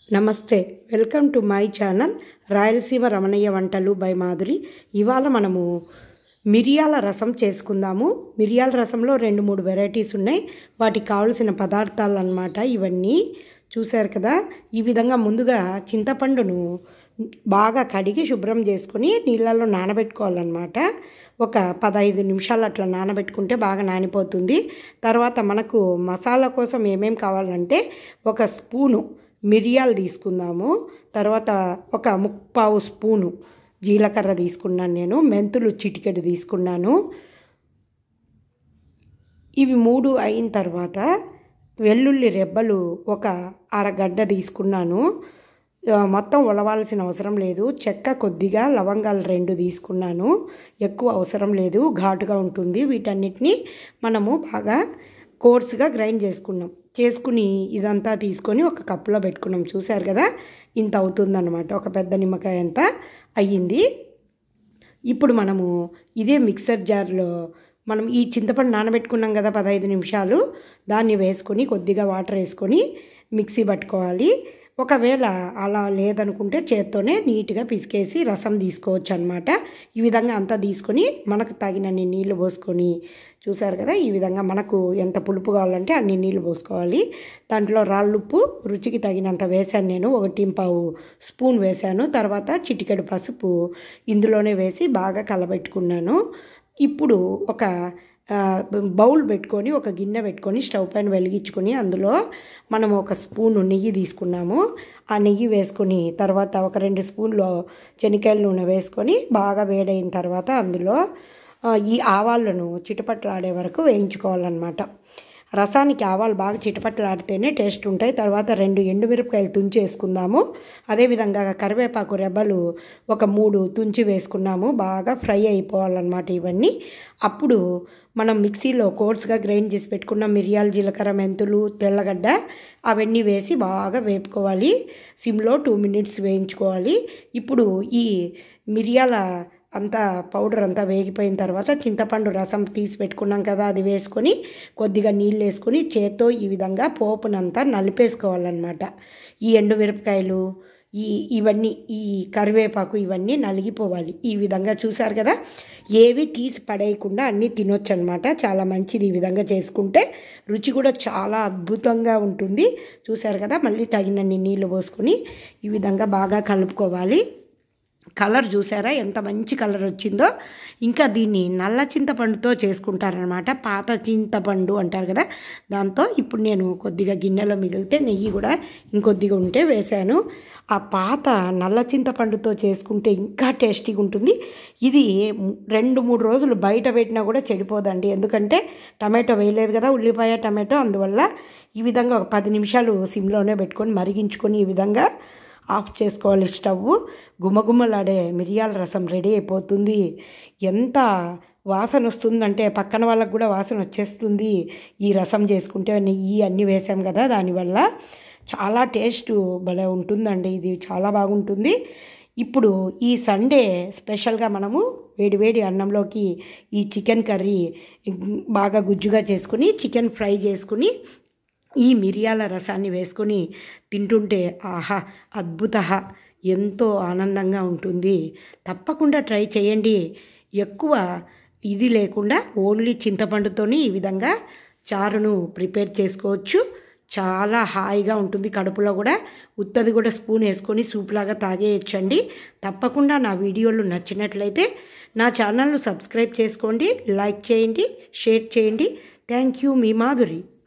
నమస్తే welcome to my channel Rayalaseema Ramanayya వంటలు by Madhuri ఇవాళ మనము మిరియాల రసం చేసుకుందాము మిరియాల రసంలో రెండు మూడు వెరైటీస్ ఉన్నాయి వాటికి కావలసిన పదార్థాలు అన్నమాట ఇవన్నీ చూశారు కదా ఈ విధంగా ముందుగా చింతపండును బాగా కడిగి శుభ్రం చేసుకొని నీళ్ళల్లో నానబెట్టుకోవాలన్నమాట ఒక పదహైదు నిమిషాలు అట్లా నానబెట్టుకుంటే బాగా నానిపోతుంది తర్వాత మనకు మసాలా కోసం ఏమేం కావాలంటే ఒక స్పూను మిరియాలు తీసుకుందాము తర్వాత ఒక ముప్పావు స్పూను జీలకర్ర తీసుకున్నాను నేను మెంతులు చిటికెడు తీసుకున్నాను ఇవి మూడు అయిన తర్వాత వెల్లుల్లి రెబ్బలు ఒక అరగడ్డ తీసుకున్నాను ఆ, మొత్తం ఉలవాల్సిన అవసరం లేదు చెక్క కొద్దిగా లవంగాలు రెండు తీసుకున్నాను ఎక్కువ అవసరం లేదు ఘాటుగా ఉంటుంది వీటన్నిటిని మనము బాగా కోర్సుగా గ్రైండ్ చేసుకున్నాం చేసుకుని ఇదంతా తీసుకొని ఒక కప్పులో పెట్టుకున్నాం చూశారు కదా ఇంత అవుతుందన్నమాట ఒక పెద్ద నిమ్మకాయ అంత అయ్యింది ఇప్పుడు మనము ఇదే మిక్సర్ జార్లో మనం ఈ చింతపండు నానబెట్టుకున్నాం కదా పదహైదు నిమిషాలు దాన్ని వేసుకొని కొద్దిగా వాటర్ వేసుకొని మిక్సీ పట్టుకోవాలి ఒకవేళ అలా లేదనుకుంటే చేత్తోనే నీట్గా పిసికేసి రసం తీసుకోవచ్చు అనమాట ఈ విధంగా అంతా తీసుకొని మనకు తగినన్ని నీళ్లు పోసుకొని చూసారు కదా ఈ విధంగా మనకు ఎంత పులుపు కావాలంటే అన్ని నీళ్లు పోసుకోవాలి దాంట్లో రాళ్ళుప్పు రుచికి తగినంత వేశాను నేను ఒకటి పావు స్పూన్ వేశాను తర్వాత చిటికెడు పసుపు ఇందులోనే వేసి బాగా కలబెట్టుకున్నాను ఇప్పుడు ఒక ఆ, బౌల్ పెట్టుకొని ఒక గిన్నె పెట్టుకొని స్టవ్ పైన వెలిగించుకొని అందులో మనం ఒక స్పూను నెయ్యి తీసుకున్నాము ఆ నెయ్యి వేసుకొని తర్వాత ఒక రెండు స్పూన్లు శనగకాయల నూనె వేసుకొని బాగా వేడైన తర్వాత అందులో ఆ, ఈ ఆవాలను చిటపట్లాడే వరకు వేయించుకోవాలన్నమాట రసానికి ఆవాలు బాగా చిటపట్లాడితేనే టేస్ట్ ఉంటాయి తర్వాత రెండు ఎండుమిరపకాయలు తుంచి వేసుకుందాము అదేవిధంగా కరివేపాకు రెబ్బలు ఒక మూడు తుంచి వేసుకున్నాము బాగా ఫ్రై అయిపోవాలన్నమాట ఇవన్నీ అప్పుడు మనం మిక్సీలో కోర్స్గా గ్రైండ్ చేసి పెట్టుకున్న మిరియాలు జీలకర్ర మెంతులు తెల్లగడ్డ అవన్నీ వేసి బాగా వేపుకోవాలి సిమ్లో టూ మినిట్స్ వేయించుకోవాలి ఇప్పుడు ఈ మిరియాల అంతా పౌడర్ అంతా వేగిపోయిన తర్వాత చింతపండు రసం తీసి పెట్టుకున్నాం కదా అది వేసుకొని కొద్దిగా నీళ్ళు వేసుకొని చేత్తో ఈ విధంగా పోపునంతా నలిపేసుకోవాలన్నమాట ఈ ఎండుమిరపకాయలు ఈ ఇవన్నీ ఈ కరివేపాకు ఇవన్నీ నలిగిపోవాలి ఈ విధంగా చూసారు కదా ఏవి తీసి పడేయకుండా అన్నీ తినొచ్చు అనమాట చాలా మంచిది ఈ విధంగా చేసుకుంటే రుచి కూడా చాలా అద్భుతంగా ఉంటుంది చూసారు కదా మళ్ళీ తగినన్ని నీళ్ళు పోసుకొని ఈ విధంగా బాగా కలుపుకోవాలి కలర్ చూసారా ఎంత మంచి కలర్ వచ్చిందో ఇంకా దీన్ని నల్ల చింతపండుతో చేసుకుంటారనమాట పాత చింతపండు అంటారు కదా దాంతో ఇప్పుడు నేను కొద్దిగా గిన్నెలో మిగిలితే నెయ్యి కూడా ఇంకొద్దిగా ఉంటే వేశాను ఆ పాత నల్ల చింతపండుతో చేసుకుంటే ఇంకా టేస్టీగా ఉంటుంది ఇది రెండు మూడు రోజులు బయట పెట్టినా కూడా చెడిపోదండి ఎందుకంటే టమాటో వేయలేదు కదా ఉల్లిపాయ టమాటో అందువల్ల ఈ విధంగా ఒక పది నిమిషాలు సిమ్లోనే పెట్టుకొని మరిగించుకొని ఈ విధంగా ఆఫ్ చేసుకోవాలి స్టవ్ గుమగుమలాడే మిరియాల రసం రెడీ అయిపోతుంది ఎంత వాసన వస్తుందంటే పక్కన వాళ్ళకు కూడా వాసన వచ్చేస్తుంది ఈ రసం చేసుకుంటే నెయ్యి అన్నీ వేసాం కదా దానివల్ల చాలా టేస్ట్ భలే ఉంటుందండి ఇది చాలా బాగుంటుంది ఇప్పుడు ఈ సండే స్పెషల్గా మనము వేడివేడి అన్నంలోకి ఈ చికెన్ కర్రీ బాగా గుజ్జుగా చేసుకుని చికెన్ ఫ్రై చేసుకుని ఈ మిరియాల రసాన్ని వేసుకొని తింటుంటే ఆహా అద్భుత ఎంతో ఆనందంగా ఉంటుంది తప్పకుండా ట్రై చేయండి ఎక్కువ ఇది లేకుండా ఓన్లీ చింతపండుతోని ఈ విధంగా చారును ప్రిపేర్ చేసుకోవచ్చు చాలా హాయిగా ఉంటుంది కడుపులో కూడా ఉత్తది కూడా స్పూన్ వేసుకొని సూప్ లాగా తాగేయచ్చండి తప్పకుండా నా వీడియోలు నచ్చినట్లయితే నా ఛానల్ను సబ్స్క్రైబ్ చేసుకోండి లైక్ చేయండి షేర్ చేయండి థ్యాంక్ యూ మీ మాధురి